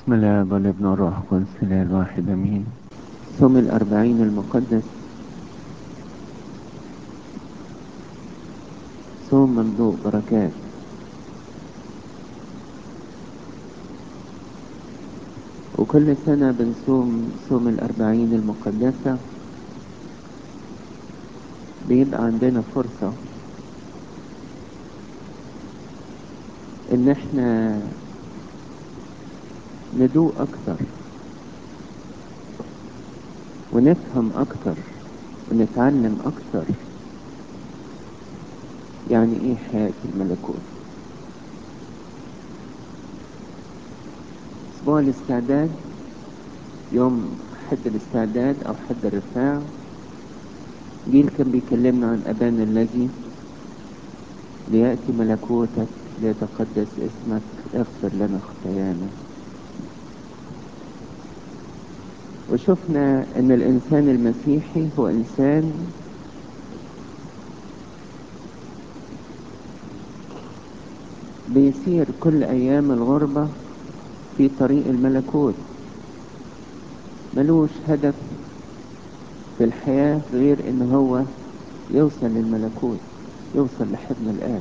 بسم الله والابن والروح القدس الاله الواحد امين صوم الاربعين المقدس صوم مملوء بركات وكل سنة بنصوم صوم الأربعين المقدسة بيبقى عندنا فرصة إن إحنا ندوق أكتر ونفهم أكتر ونتعلم أكتر يعني إيه حياة الملكوت أسبوع الاستعداد يوم حد الاستعداد أو حد الرفاع جيل كان بيكلمنا عن أبانا الذي ليأتي ملكوتك ليتقدس اسمك اغفر لنا خطايانا وشفنا ان الانسان المسيحي هو انسان بيسير كل ايام الغربة في طريق الملكوت ملوش هدف في الحياة غير ان هو يوصل للملكوت يوصل لحضن الآب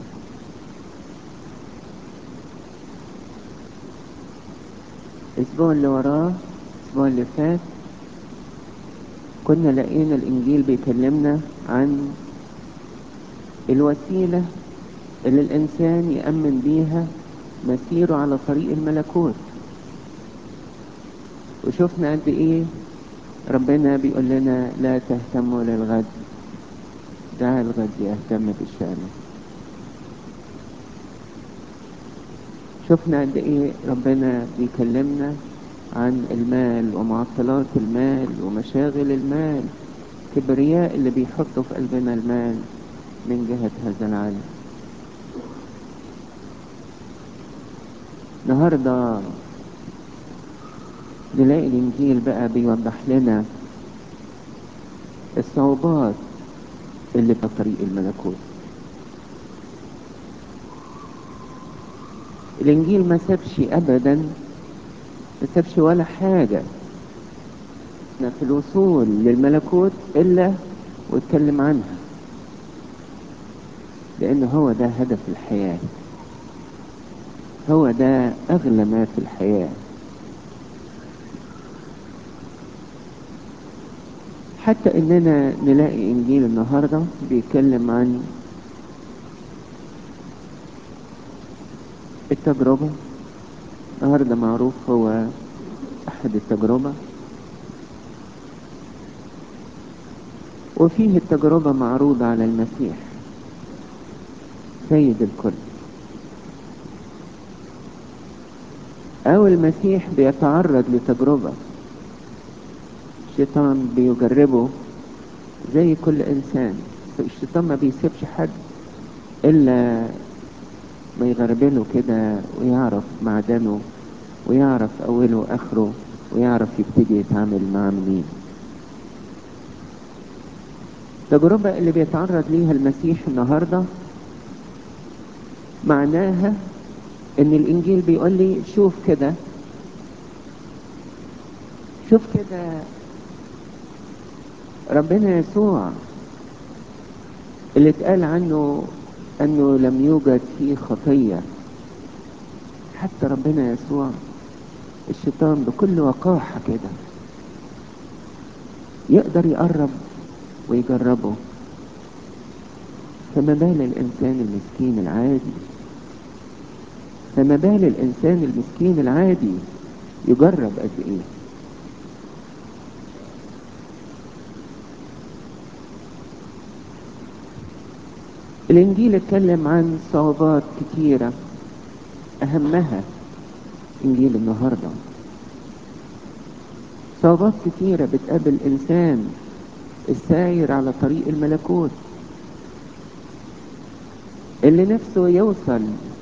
الاسبوع اللي وراه الاسبوع اللي فات كنا لقينا الانجيل بيكلمنا عن الوسيلة اللي الانسان يأمن بيها مسيره على طريق الملكوت وشفنا قد ايه ربنا بيقول لنا لا تهتموا للغد دع الغد يهتم بالشأن شفنا قد ايه ربنا بيكلمنا عن المال ومعطلات المال ومشاغل المال كبرياء اللي بيحطوا في قلبنا المال من جهة هذا العالم النهارده نلاقي الانجيل بقى بيوضح لنا الصعوبات اللي في طريق الملكوت الانجيل ما سابش ابدا ما سابش ولا حاجة في الوصول للملكوت الا واتكلم عنها لان هو ده هدف الحياة هو ده اغلى ما في الحياة حتى اننا نلاقي انجيل النهاردة بيتكلم عن التجربة النهاردة معروف هو احد التجربة وفيه التجربة معروضة على المسيح سيد الكل او المسيح بيتعرض لتجربة الشيطان بيجربه زي كل انسان الشيطان ما بيسيبش حد الا ما يغربله كده ويعرف معدنه ويعرف اوله واخره ويعرف يبتدي يتعامل مع منين التجربة اللي بيتعرض ليها المسيح النهاردة معناها ان الانجيل بيقول لي شوف كده شوف كده ربنا يسوع اللي اتقال عنه انه لم يوجد فيه خطية حتى ربنا يسوع الشيطان بكل وقاحة كده يقدر يقرب ويجربه فما بال الانسان المسكين العادي فما بال الانسان المسكين العادي يجرب قد ايه الانجيل اتكلم عن صعوبات كتيرة اهمها انجيل النهاردة صعوبات كتيرة بتقابل الانسان الساير على طريق الملكوت اللي نفسه يوصل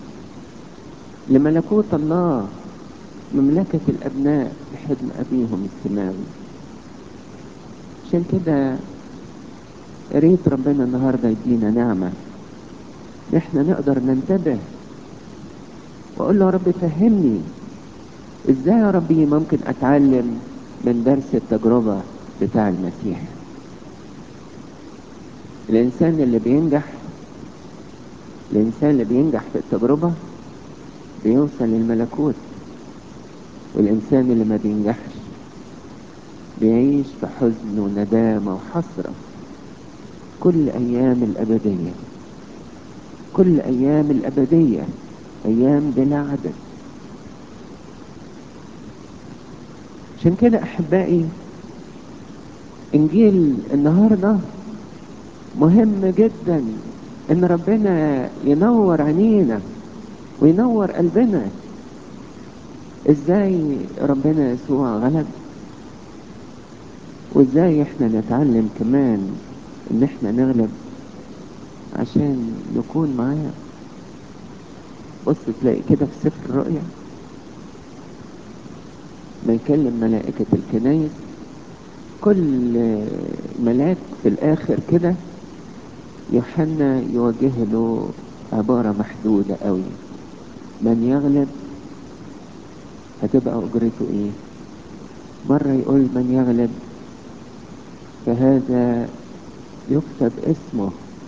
لملكوت الله مملكة الابناء بحضن ابيهم السماوي عشان كده ريت ربنا النهارده يدينا نعمه احنا نقدر ننتبه واقول له يا رب فهمني ازاي يا ربي ممكن اتعلم من درس التجربة بتاع المسيح الانسان اللي بينجح الانسان اللي بينجح في التجربة بيوصل للملكوت والانسان اللي ما بينجحش بيعيش في حزن وندامة وحسرة كل ايام الابدية كل ايام الابدية ايام بلا عدد عشان كده احبائي انجيل النهارده مهم جدا ان ربنا ينور عينينا وينور قلبنا ازاي ربنا يسوع غلب وازاي احنا نتعلم كمان ان احنا نغلب عشان نكون معاه بص تلاقي كده في سفر الرؤيا ما يكلم ملائكة الكنايس كل ملاك في الآخر كده يوحنا يوجه له عبارة محدودة قوي من يغلب هتبقى أجرته إيه مرة يقول من يغلب فهذا يكتب اسمه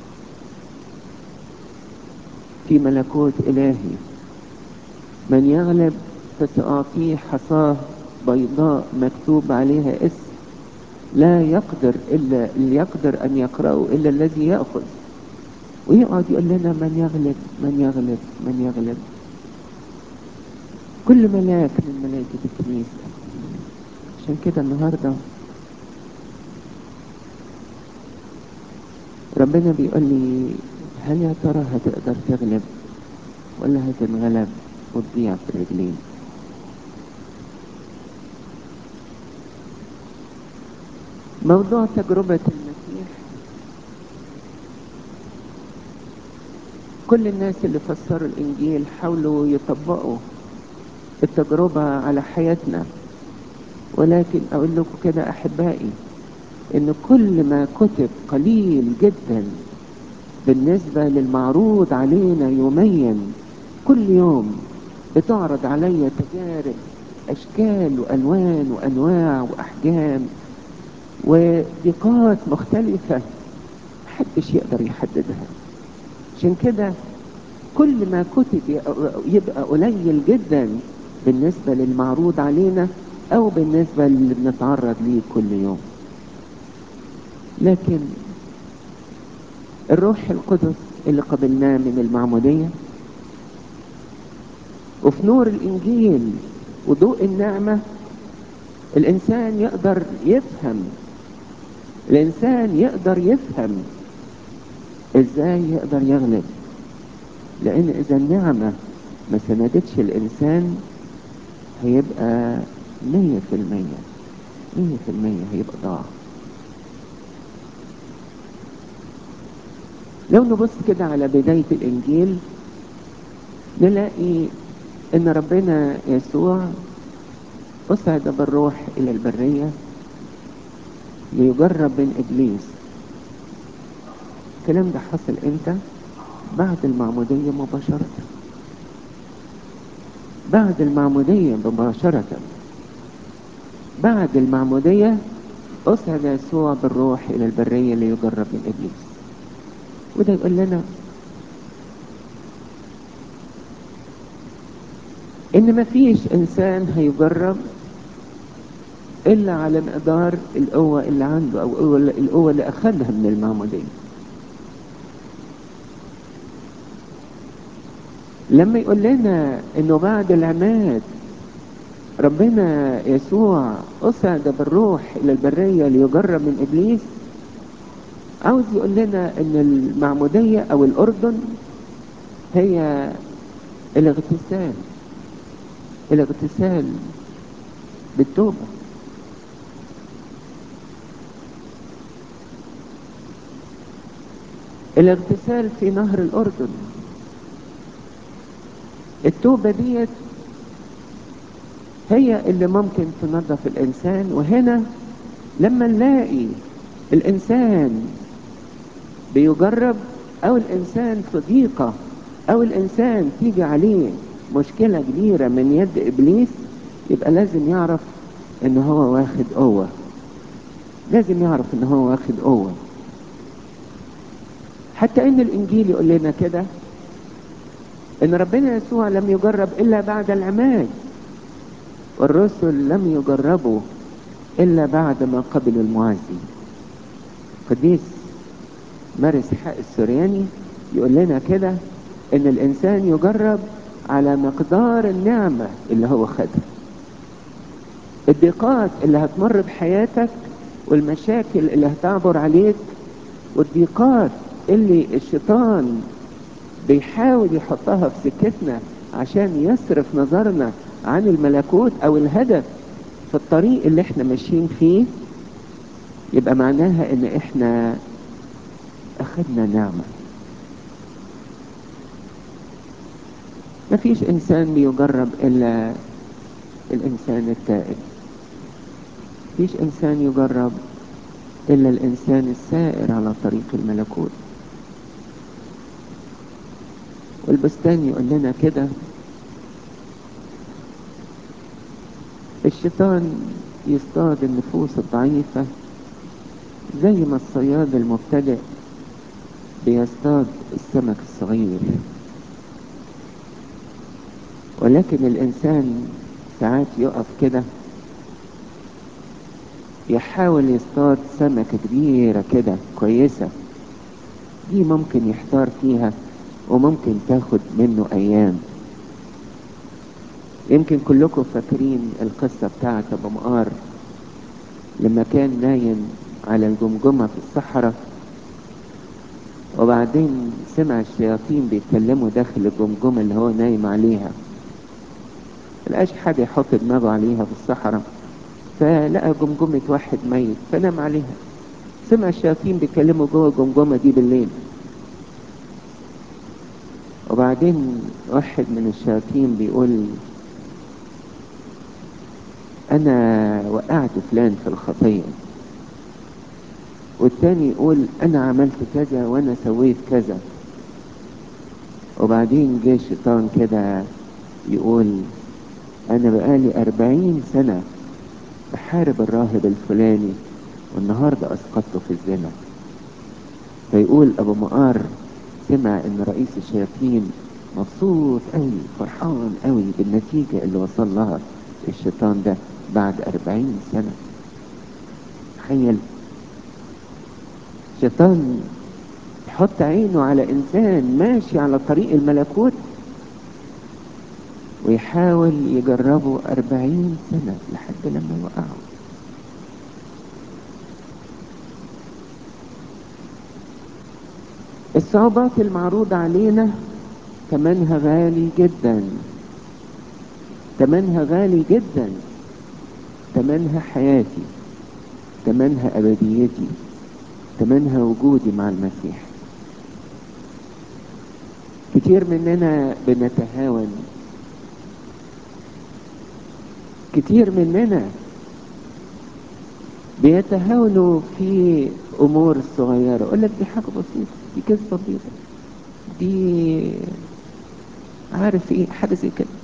في ملكوت إلهي من يغلب فسأعطيه حصاه بيضاء مكتوب عليها اسم لا يقدر إلا يقدر أن يقرأه إلا الذي يأخذ ويقعد يقول لنا من يغلب من يغلب من يغلب كل ملاك من ملائكة الكنيسة عشان كده النهاردة ربنا بيقول لي هل يا ترى هتقدر تغلب ولا هتنغلب وتضيع في الرجلين موضوع تجربة المسيح كل الناس اللي فسروا الإنجيل حاولوا يطبقوا التجربة على حياتنا ولكن أقول لكم كده أحبائي إن كل ما كتب قليل جدا بالنسبة للمعروض علينا يوميا كل يوم بتعرض علي تجارب أشكال وألوان وأنواع وأحجام وضيقات مختلفة محدش يقدر يحددها عشان كده كل ما كتب يبقى قليل جدا بالنسبة للمعروض علينا او بالنسبة اللي بنتعرض ليه كل يوم لكن الروح القدس اللي قبلناه من المعمودية وفي نور الانجيل وضوء النعمة الانسان يقدر يفهم الانسان يقدر يفهم ازاي يقدر يغلب لان اذا النعمة ما سندتش الانسان هيبقى مية في المية مية في المية هيبقى ضاع لو نبص كده على بداية الانجيل نلاقي ان ربنا يسوع أسعد بالروح إلى البرية ليجرب من إبليس الكلام ده حصل إمتى؟ بعد المعمودية مباشرة بعد المعمودية مباشرة بعد المعمودية أسعد يسوع بالروح إلى البرية ليجرب من إبليس وده يقول لنا إن مفيش إنسان هيجرب إلا على مقدار القوة اللي عنده أو القوة اللي أخذها من المعمودية لما يقول لنا إنه بعد العماد ربنا يسوع أسعد بالروح إلى البرية ليجرب من إبليس عاوز يقول لنا إن المعمودية أو الأردن هي الاغتسال الاغتسال بالتوبة الاغتسال في نهر الأردن التوبة ديت هي اللي ممكن تنظف الإنسان وهنا لما نلاقي الإنسان بيجرب أو الإنسان في ضيقة أو الإنسان تيجي عليه مشكلة كبيرة من يد إبليس يبقى لازم يعرف ان هو واخد قوة لازم يعرف ان هو واخد قوة حتى ان الانجيل يقول لنا كده ان ربنا يسوع لم يجرب الا بعد العماد والرسل لم يجربوا الا بعد ما قبلوا المعزي قديس مارس حق السورياني يقول لنا كده ان الانسان يجرب على مقدار النعمة اللي هو خدها الضيقات اللي هتمر بحياتك والمشاكل اللي هتعبر عليك والضيقات اللي الشيطان بيحاول يحطها في سكتنا عشان يصرف نظرنا عن الملكوت او الهدف في الطريق اللي احنا ماشيين فيه يبقى معناها ان احنا اخدنا نعمة مفيش انسان بيجرب الا الانسان التائب مفيش انسان يجرب الا الانسان السائر على طريق الملكوت والبستان يقول لنا كده الشيطان يصطاد النفوس الضعيفة زي ما الصياد المبتدئ بيصطاد السمك الصغير ولكن الإنسان ساعات يقف كده يحاول يصطاد سمكة كبيرة كده كويسة دي ممكن يحتار فيها وممكن تاخد منه أيام يمكن كلكم فاكرين القصة بتاعت أبو مقار لما كان نايم على الجمجمة في الصحراء وبعدين سمع الشياطين بيتكلموا داخل الجمجمة اللي هو نايم عليها ملقاش حد يحط دماغه عليها في الصحراء فلقى جمجمة واحد ميت فنام عليها سمع الشياطين بيتكلموا جوه الجمجمة دي بالليل وبعدين واحد من الشياطين بيقول انا وقعت فلان في الخطية والتاني يقول انا عملت كذا وانا سويت كذا وبعدين جه الشيطان كده يقول انا بقالي اربعين سنة بحارب الراهب الفلاني والنهاردة اسقطته في الزنا فيقول ابو مقار سمع ان رئيس الشياطين مبسوط قوي فرحان قوي بالنتيجة اللي وصل لها الشيطان ده بعد أربعين سنة تخيل شيطان يحط عينه على إنسان ماشي على طريق الملكوت ويحاول يجربه أربعين سنة لحد لما يوقعه الصعوبات المعروضة علينا تمنها غالي جدا تمنها غالي جدا تمنها حياتي تمنها أبديتي تمنها وجودي مع المسيح كتير مننا بنتهاون كتير مننا بيتهاونوا في امور صغيرة اقول لك دي حاجة بسيطة دي كذبة بسيطة دي عارف ايه حاجة زي كده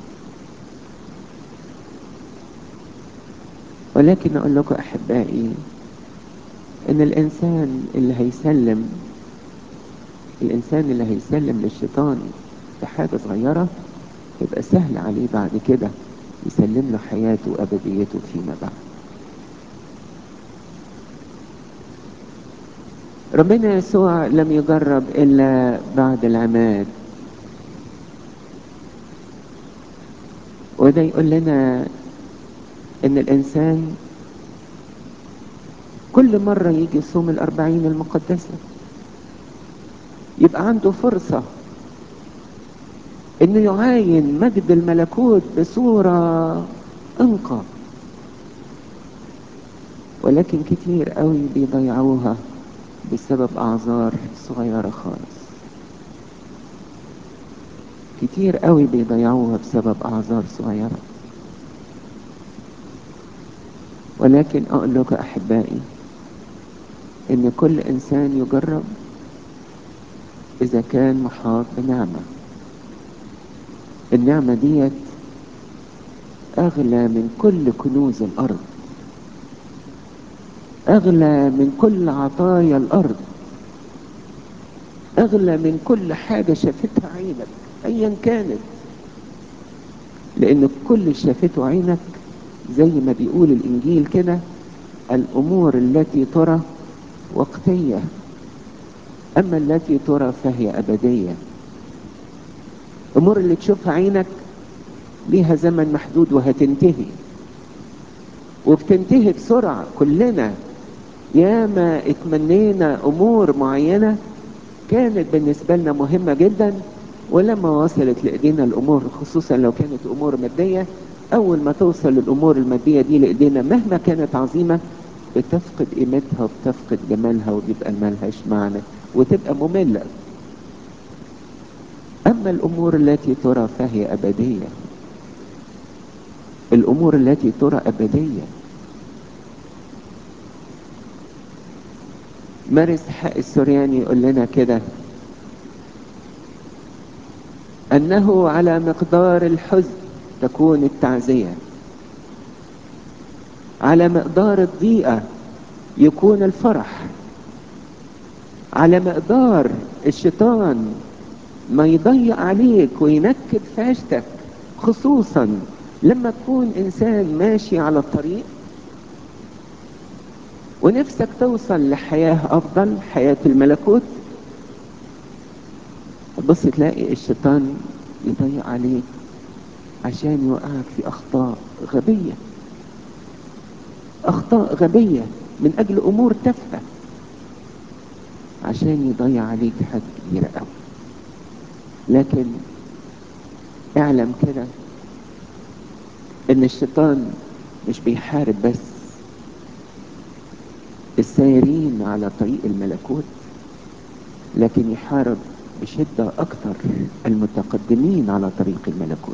ولكن اقول لكم احبائي ان الانسان اللي هيسلم الانسان اللي هيسلم للشيطان في حاجة صغيرة يبقى سهل عليه بعد كده يسلم له حياته وابديته فيما بعد ربنا يسوع لم يجرب الا بعد العماد وده يقول لنا ان الانسان كل مرة يجي يصوم الاربعين المقدسة يبقى عنده فرصة انه يعاين مجد الملكوت بصورة انقى ولكن كتير قوي بيضيعوها بسبب اعذار صغيرة خالص كتير قوي بيضيعوها بسبب اعذار صغيرة ولكن اقول لك احبائي ان كل انسان يجرب اذا كان محاط بنعمة النعمة ديت أغلى من كل كنوز الأرض أغلى من كل عطايا الأرض أغلى من كل حاجة شافتها عينك أيا كانت لأن كل شافته عينك زي ما بيقول الإنجيل كده الأمور التي ترى وقتية أما التي ترى فهي أبدية الأمور اللي تشوفها عينك ليها زمن محدود وهتنتهي وبتنتهي بسرعة كلنا ياما اتمنينا أمور معينة كانت بالنسبة لنا مهمة جدا ولما وصلت لإيدينا الأمور خصوصا لو كانت أمور مادية أول ما توصل الأمور المادية دي لإيدينا مهما كانت عظيمة بتفقد قيمتها وبتفقد جمالها وبيبقى مالهاش معنى وتبقى مملة أما الأمور التي ترى فهي أبدية الأمور التي ترى أبدية مارس حق السورياني يقول لنا كده أنه على مقدار الحزن تكون التعزية على مقدار الضيقة يكون الفرح على مقدار الشيطان ما يضيق عليك وينكد في عيشتك خصوصا لما تكون انسان ماشي على الطريق ونفسك توصل لحياة افضل حياة الملكوت بص تلاقي الشيطان يضيق عليك عشان يوقعك في اخطاء غبية اخطاء غبية من اجل امور تافهة عشان يضيع عليك حاجة كبيرة قوي لكن اعلم كده ان الشيطان مش بيحارب بس السائرين على طريق الملكوت لكن يحارب بشدة اكتر المتقدمين على طريق الملكوت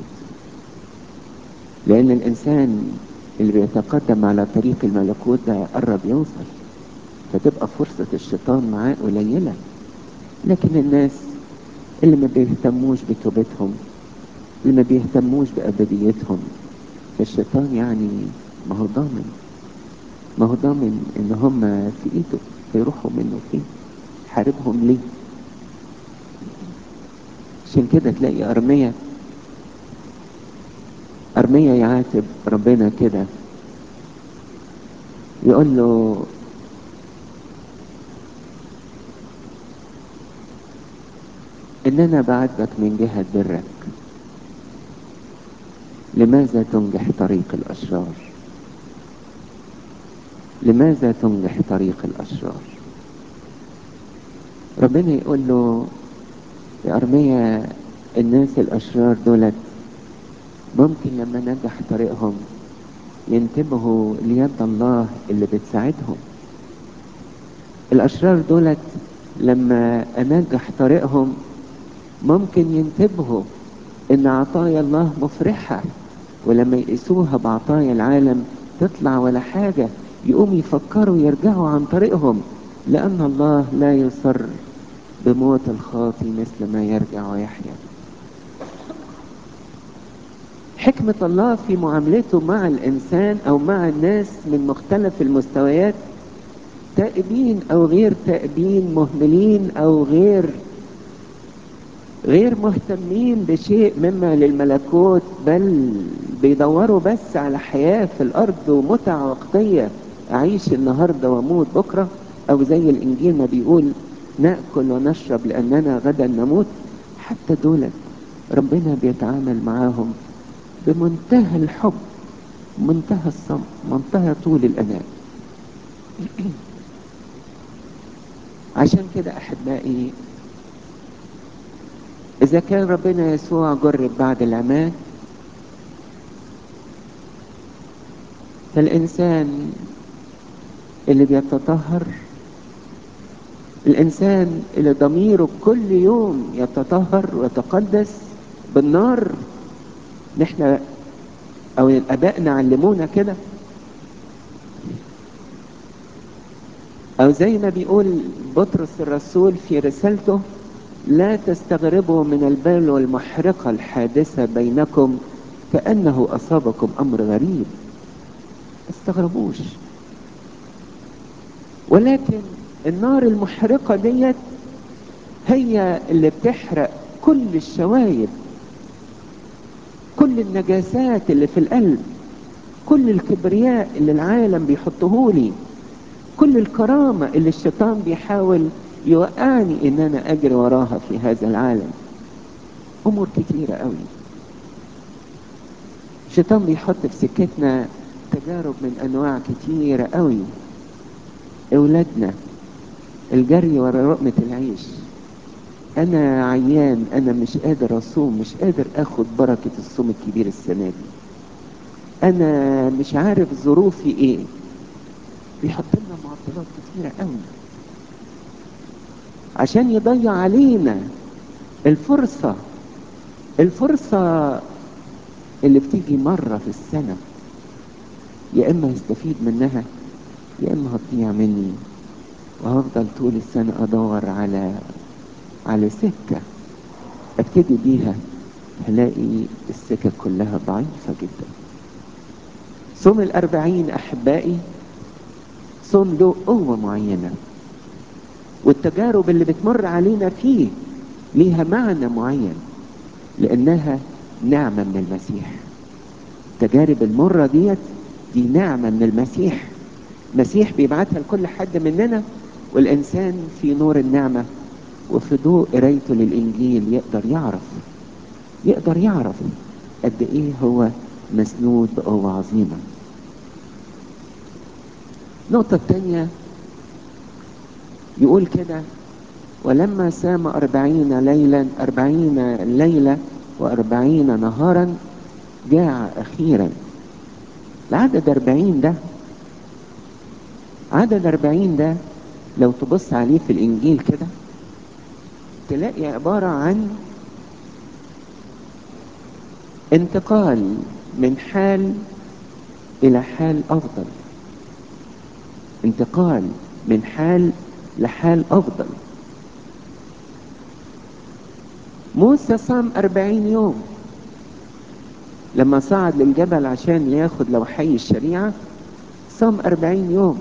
لان الانسان اللي بيتقدم على طريق الملكوت ده قرب يوصل فتبقى فرصة الشيطان معاه قليلة لكن الناس اللي ما بيهتموش بتوبتهم اللي ما بيهتموش بأبديتهم فالشيطان يعني ما هو ضامن ما هو ضامن ان هم في ايده هيروحوا منه فين حاربهم ليه عشان كده تلاقي ارمية ارمية يعاتب ربنا كده يقول له ان انا بعاتبك من جهة برك لماذا تنجح طريق الاشرار لماذا تنجح طريق الاشرار ربنا يقول له يا ارميا الناس الاشرار دولت ممكن لما نجح طريقهم ينتبهوا ليد الله اللي بتساعدهم الاشرار دولت لما انجح طريقهم ممكن ينتبهوا ان عطايا الله مفرحة ولما يقيسوها بعطايا العالم تطلع ولا حاجة يقوم يفكروا يرجعوا عن طريقهم لان الله لا يصر بموت الخاطي مثل ما يرجع ويحيا حكمة الله في معاملته مع الإنسان أو مع الناس من مختلف المستويات تائبين أو غير تائبين مهملين أو غير غير مهتمين بشيء مما للملكوت بل بيدوروا بس على حياة في الأرض ومتع وقتية أعيش النهاردة وأموت بكرة أو زي الإنجيل ما بيقول نأكل ونشرب لأننا غدا نموت حتى دولت ربنا بيتعامل معاهم بمنتهى الحب منتهى الصبر منتهى طول الأناة عشان كده أحبائي إذا كان ربنا يسوع جرب بعد العماد فالإنسان اللي بيتطهر الإنسان اللي ضميره كل يوم يتطهر ويتقدس بالنار نحن أو آبائنا علمونا كده أو زي ما بيقول بطرس الرسول في رسالته لا تستغربوا من البلوى المحرقة الحادثة بينكم كأنه أصابكم أمر غريب استغربوش ولكن النار المحرقة ديت هي اللي بتحرق كل الشوايب كل النجاسات اللي في القلب كل الكبرياء اللي العالم بيحطهولي كل الكرامة اللي الشيطان بيحاول يوقعني ان انا اجري وراها في هذا العالم امور كتيرة قوي الشيطان بيحط في سكتنا تجارب من انواع كتيرة قوي اولادنا الجري ورا لقمة العيش انا عيان انا مش قادر اصوم مش قادر اخد بركة الصوم الكبير السنة دي انا مش عارف ظروفي ايه بيحط لنا معطلات كتيرة قوي عشان يضيع علينا الفرصة الفرصة اللي بتيجي مرة في السنة يا اما يستفيد منها يا اما هتضيع مني وهفضل طول السنة ادور على على سكة ابتدي بيها هلاقي السكة كلها ضعيفة جدا صوم الاربعين احبائي صوم له قوة معينة والتجارب اللي بتمر علينا فيه ليها معنى معين لانها نعمة من المسيح التجارب المرة ديت دي نعمة من المسيح المسيح بيبعتها لكل حد مننا والانسان في نور النعمة وفي ضوء قرايته للانجيل يقدر يعرف يقدر يعرف قد ايه هو مسنود بقوة عظيمة النقطة الثانية يقول كده ولما سام أربعين ليلا أربعين ليلة وأربعين نهارا جاع أخيرا العدد أربعين ده عدد أربعين ده لو تبص عليه في الإنجيل كده تلاقي عبارة عن انتقال من حال إلى حال أفضل انتقال من حال لحال أفضل موسى صام أربعين يوم لما صعد للجبل عشان ياخد لوحي الشريعة صام أربعين يوم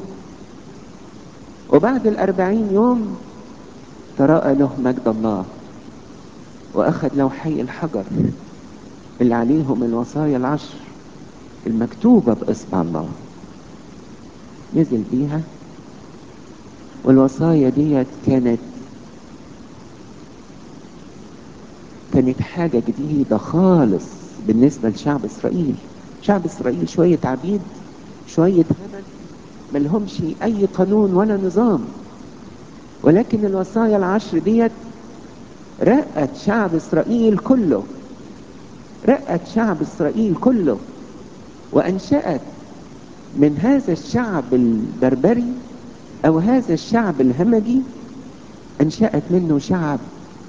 وبعد الأربعين يوم تراءى له مجد الله وأخذ لوحي الحجر اللي عليهم الوصايا العشر المكتوبة بإصبع الله نزل بيها والوصايا ديت كانت كانت حاجة جديدة خالص بالنسبة لشعب إسرائيل شعب إسرائيل شوية عبيد شوية همل ملهمش أي قانون ولا نظام ولكن الوصايا العشر ديت رقت شعب إسرائيل كله رقت شعب إسرائيل كله وأنشأت من هذا الشعب البربري أو هذا الشعب الهمجي أنشأت منه شعب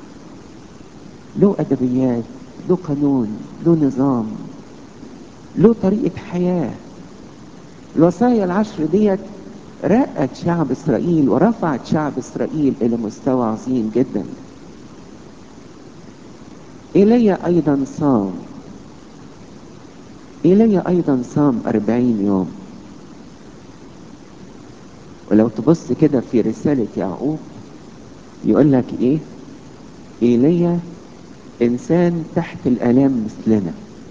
له أدبيات له قانون له نظام له طريقة حياة الوصايا العشر ديت رقت شعب إسرائيل ورفعت شعب إسرائيل إلى مستوى عظيم جدا إيليا أيضا صام إيليا أيضا صام أربعين يوم ولو تبص كده في رسالة يعقوب يقول لك إيه إيليا إنسان تحت الآلام مثلنا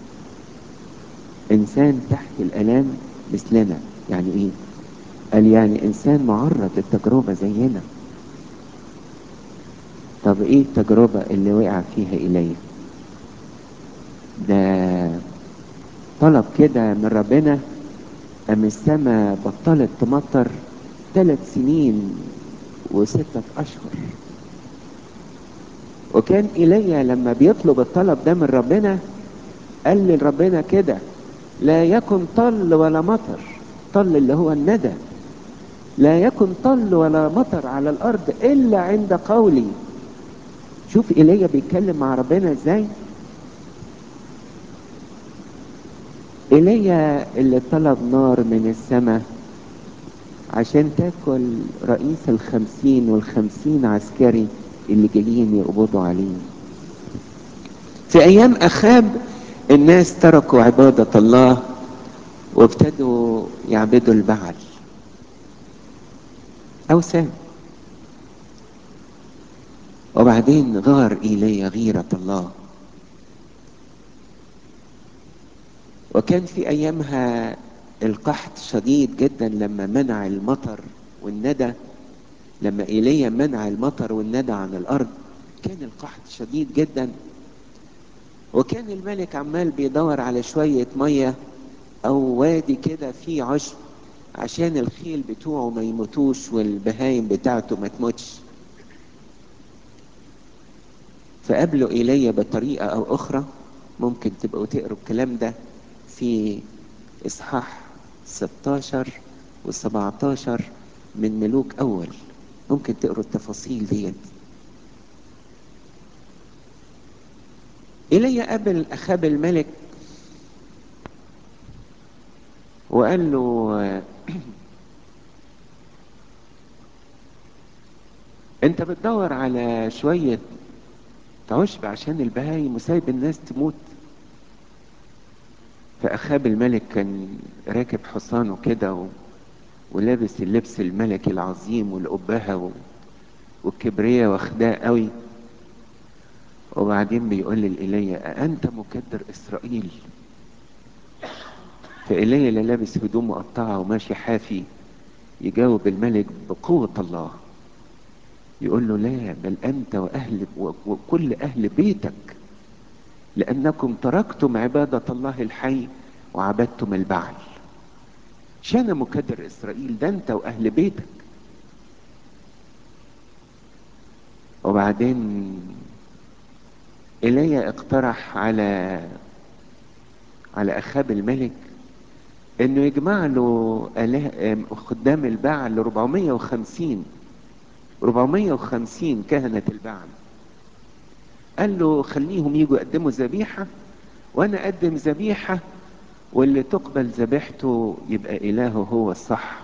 إنسان تحت الآلام مثلنا يعني إيه قال يعني إنسان معرض للتجربة زينا طب إيه التجربة اللي وقع فيها إيليا ده طلب كده من ربنا أم السماء بطلت تمطر ثلاث سنين وستة أشهر وكان إيليا لما بيطلب الطلب ده من ربنا قال لربنا كده لا يكن طل ولا مطر طل اللي هو الندى لا يكن طل ولا مطر على الأرض إلا عند قولي شوف إيليا بيتكلم مع ربنا إزاي إيليا اللي طلب نار من السماء عشان تاكل رئيس الخمسين والخمسين عسكري اللي جايين يقبضوا عليه في ايام اخاب الناس تركوا عبادة الله وابتدوا يعبدوا البعل أوثان وبعدين غار إيليا غيرة الله وكان في أيامها القحط شديد جدا لما منع المطر والندى لما ايليا منع المطر والندى عن الارض كان القحط شديد جدا وكان الملك عمال بيدور على شوية مية او وادي كده فيه عشب عشان الخيل بتوعه ما يموتوش والبهايم بتاعته ما تموتش فقابله ايليا بطريقة او اخرى ممكن تبقوا تقروا الكلام ده في اصحاح 16 و17 من ملوك اول ممكن تقروا التفاصيل ديت ايليا قابل اخاب الملك وقال له انت بتدور على شوية عشب عشان البهايم وسايب الناس تموت فأخاب الملك كان راكب حصانه كده و... ولابس اللبس الملكي العظيم والأبهة و... والكبرية واخداه قوي وبعدين بيقول لإيليا أنت مكدر إسرائيل فإيليا اللي لابس هدوم مقطعة وماشي حافي يجاوب الملك بقوة الله يقول له لا بل أنت وأهل وكل أهل بيتك لأنكم تركتم عبادة الله الحي وعبدتم البعل شان مكدر إسرائيل ده أنت وأهل بيتك وبعدين إيليا اقترح على على أخاب الملك إنه يجمع له آله خدام البعل 450 450 كهنة البعل قال له خليهم يجوا يقدموا ذبيحة وانا اقدم ذبيحة واللي تقبل ذبيحته يبقى الهه هو الصح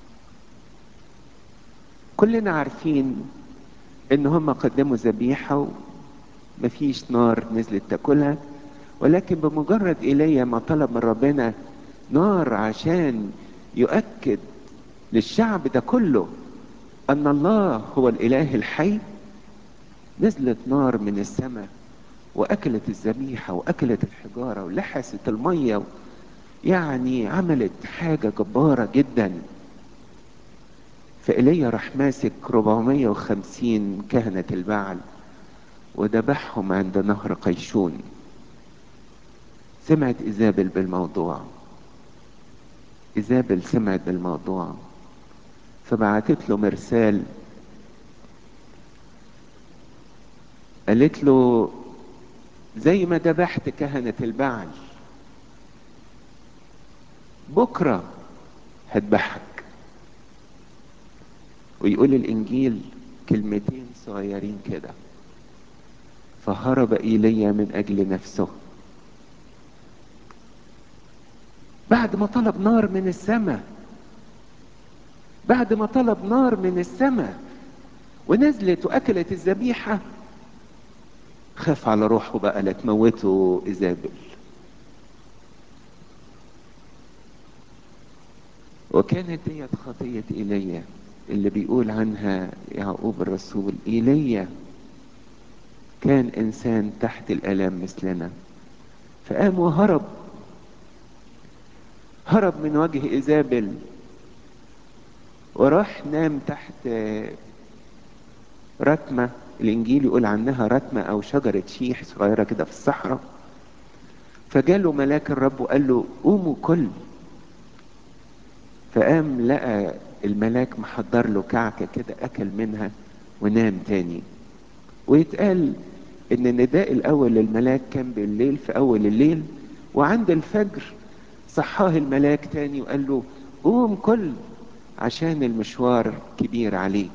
كلنا عارفين ان هم قدموا ذبيحة ومفيش نار نزلت تاكلها ولكن بمجرد ايليا ما طلب من ربنا نار عشان يؤكد للشعب ده كله ان الله هو الاله الحي نزلت نار من السماء واكلت الذبيحه واكلت الحجاره ولحست الميه يعني عملت حاجه جباره جدا فإيليا راح ماسك 450 كهنة البعل وذبحهم عند نهر قيشون سمعت إيزابل بالموضوع إيزابل سمعت بالموضوع فبعتت له مرسال قالت له زي ما ذبحت كهنة البعل بكرة هذبحك ويقول الإنجيل كلمتين صغيرين كده فهرب إيليا من أجل نفسه بعد ما طلب نار من السماء بعد ما طلب نار من السماء ونزلت وأكلت الذبيحة خاف على روحه بقى لا تموته إيزابل وكانت ديت خطية إيليا اللي بيقول عنها يعقوب الرسول إيليا كان إنسان تحت الآلام مثلنا فقام وهرب هرب من وجه إيزابل وراح نام تحت رتمة الإنجيل يقول عنها رتمة أو شجرة شيح صغيرة كده في الصحراء فجاله ملاك الرب وقال له قوموا كل فقام لقى الملاك محضر له كعكة كده أكل منها ونام تاني ويتقال إن النداء الأول للملاك كان بالليل في أول الليل وعند الفجر صحاه الملاك تاني وقال له قوم كل عشان المشوار كبير عليك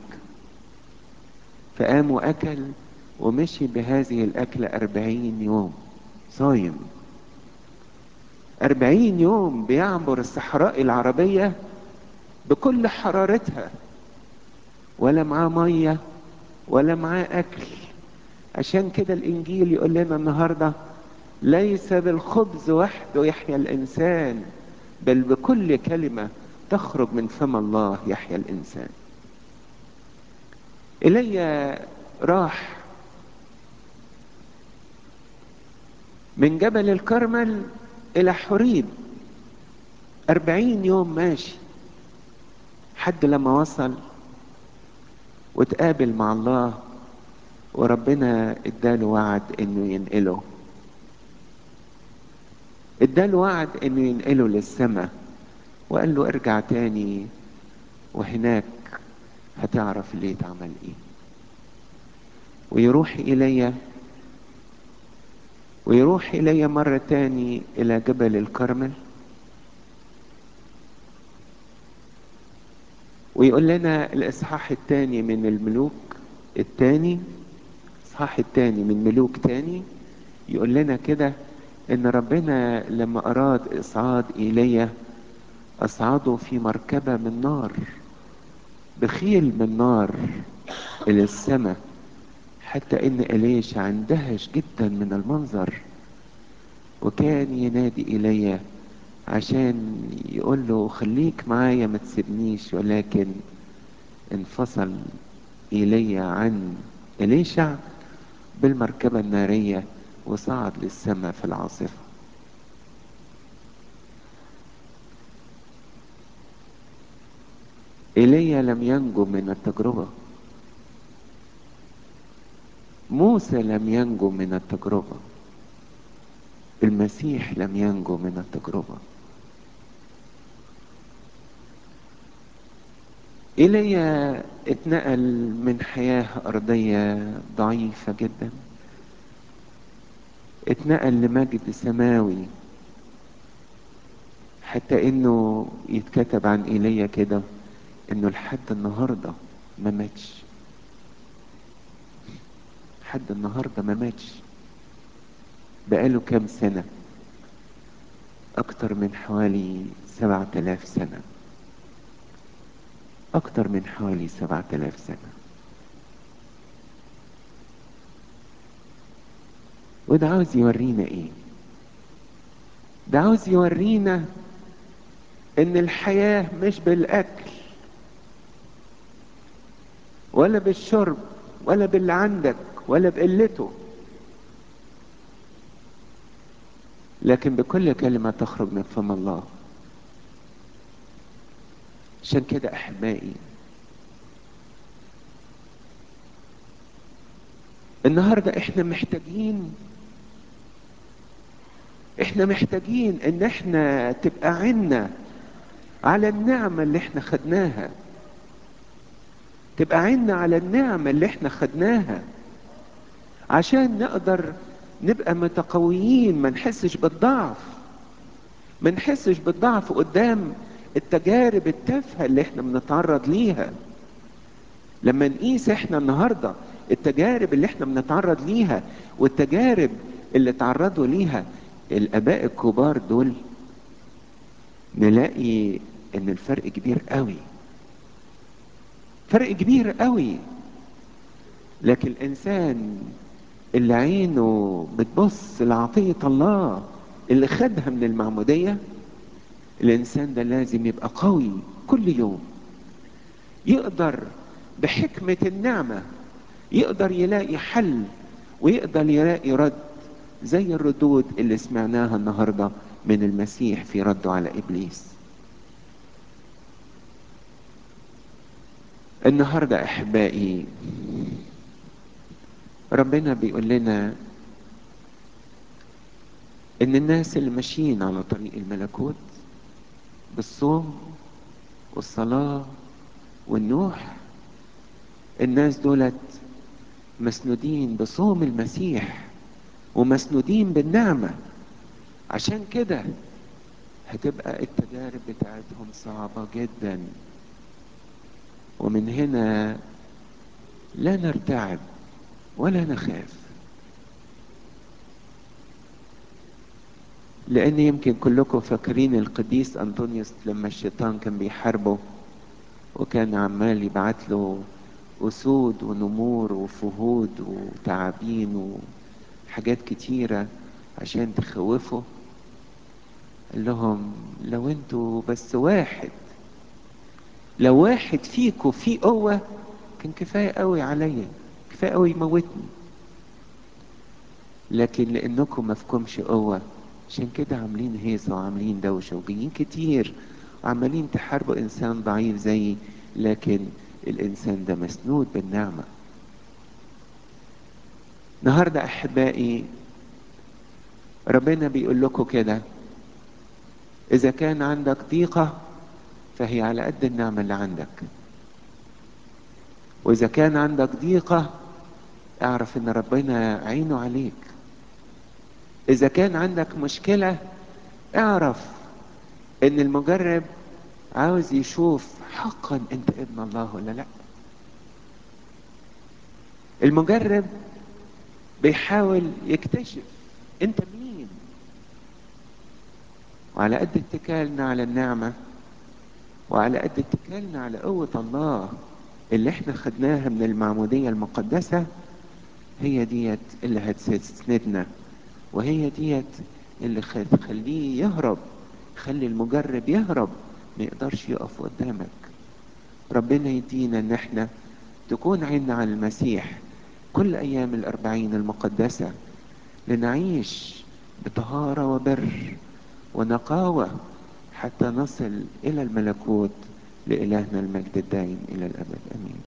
فقام وأكل ومشي بهذه الأكلة أربعين يوم صايم أربعين يوم بيعبر الصحراء العربية بكل حرارتها ولا معاه مية ولا معاه أكل عشان كده الإنجيل يقول لنا النهاردة ليس بالخبز وحده يحيا الإنسان بل بكل كلمة تخرج من فم الله يحيا الإنسان إلي راح من جبل الكرمل إلى حريب أربعين يوم ماشي حد لما وصل وتقابل مع الله وربنا اداله وعد انه ينقله اداله وعد انه ينقله للسماء وقال له ارجع تاني وهناك هتعرف اللي اتعمل ايه ويروح الي ويروح الي مرة تاني الى جبل الكرمل ويقول لنا الاصحاح الثاني من الملوك الثاني الاصحاح الثاني من ملوك تاني يقول لنا كده ان ربنا لما اراد اصعاد ايليا اصعده في مركبة من نار بخيل من نار الى السماء حتى ان اليشا اندهش جدا من المنظر وكان ينادي ايليا عشان يقول له خليك معايا ما تسيبنيش ولكن انفصل ايليا عن اليشع بالمركبة النارية وصعد للسماء في العاصفة ايليا لم ينجو من التجربة موسى لم ينجو من التجربة المسيح لم ينجو من التجربة إيليا اتنقل من حياة أرضية ضعيفة جدا اتنقل لمجد سماوي حتى انه يتكتب عن ايليا كده انه لحد النهارده ما ماتش لحد النهارده ما ماتش بقاله كام سنة أكتر من حوالي سبعة آلاف سنة أكتر من حوالي سبعة آلاف سنة وده عاوز يورينا إيه ده عاوز يورينا إن الحياة مش بالأكل ولا بالشرب ولا باللي عندك ولا بقلته لكن بكل كلمة تخرج من فم الله عشان كده أحبائي النهاردة احنا محتاجين احنا محتاجين ان احنا تبقى عنا على النعمة اللي احنا خدناها تبقى عنا على النعمة اللي احنا خدناها عشان نقدر نبقى متقويين ما نحسش بالضعف ما نحسش بالضعف قدام التجارب التافهة اللي احنا بنتعرض ليها لما نقيس احنا النهاردة التجارب اللي احنا بنتعرض ليها والتجارب اللي تعرضوا ليها الاباء الكبار دول نلاقي ان الفرق كبير قوي فرق كبير قوي لكن الانسان اللي عينه بتبص لعطية الله اللي خدها من المعمودية الإنسان ده لازم يبقى قوي كل يوم يقدر بحكمة النعمة يقدر يلاقي حل ويقدر يلاقي رد زي الردود اللي سمعناها النهاردة من المسيح في رده على إبليس النهاردة أحبائي ربنا بيقول لنا ان الناس اللي ماشيين على طريق الملكوت بالصوم والصلاة والنوح الناس دولت مسنودين بصوم المسيح ومسنودين بالنعمة عشان كده هتبقى التجارب بتاعتهم صعبة جدا ومن هنا لا نرتعب ولا نخاف لان يمكن كلكم فاكرين القديس انطونيوس لما الشيطان كان بيحاربه وكان عمال يبعت له اسود ونمور وفهود وتعابين وحاجات كتيرة عشان تخوفه قال لهم لو انتوا بس واحد لو واحد فيكم فيه قوة كان كفاية قوي عليا كفاية قوي يموتني لكن لانكم مفكمش قوة عشان كده عاملين هيصة وعاملين دوشة وجايين كتير وعمالين تحاربوا انسان ضعيف زيي لكن الانسان ده مسنود بالنعمة النهاردة احبائي ربنا بيقول لكم كده اذا كان عندك ضيقة فهي على قد النعمة اللي عندك واذا كان عندك ضيقة اعرف ان ربنا عينه عليك اذا كان عندك مشكلة اعرف ان المجرب عاوز يشوف حقا انت ابن الله ولا لا المجرب بيحاول يكتشف انت مين وعلى قد اتكالنا على النعمة وعلى قد اتكالنا على قوة الله اللي احنا خدناها من المعمودية المقدسة هي ديت اللي هتسندنا وهي ديت اللي تخليه يهرب خلي المجرب يهرب ما يقدرش يقف قدامك ربنا يدينا ان احنا تكون عيننا على المسيح كل ايام الاربعين المقدسة لنعيش بطهارة وبر ونقاوة حتى نصل الى الملكوت لإلهنا المجد الدائم الى الابد امين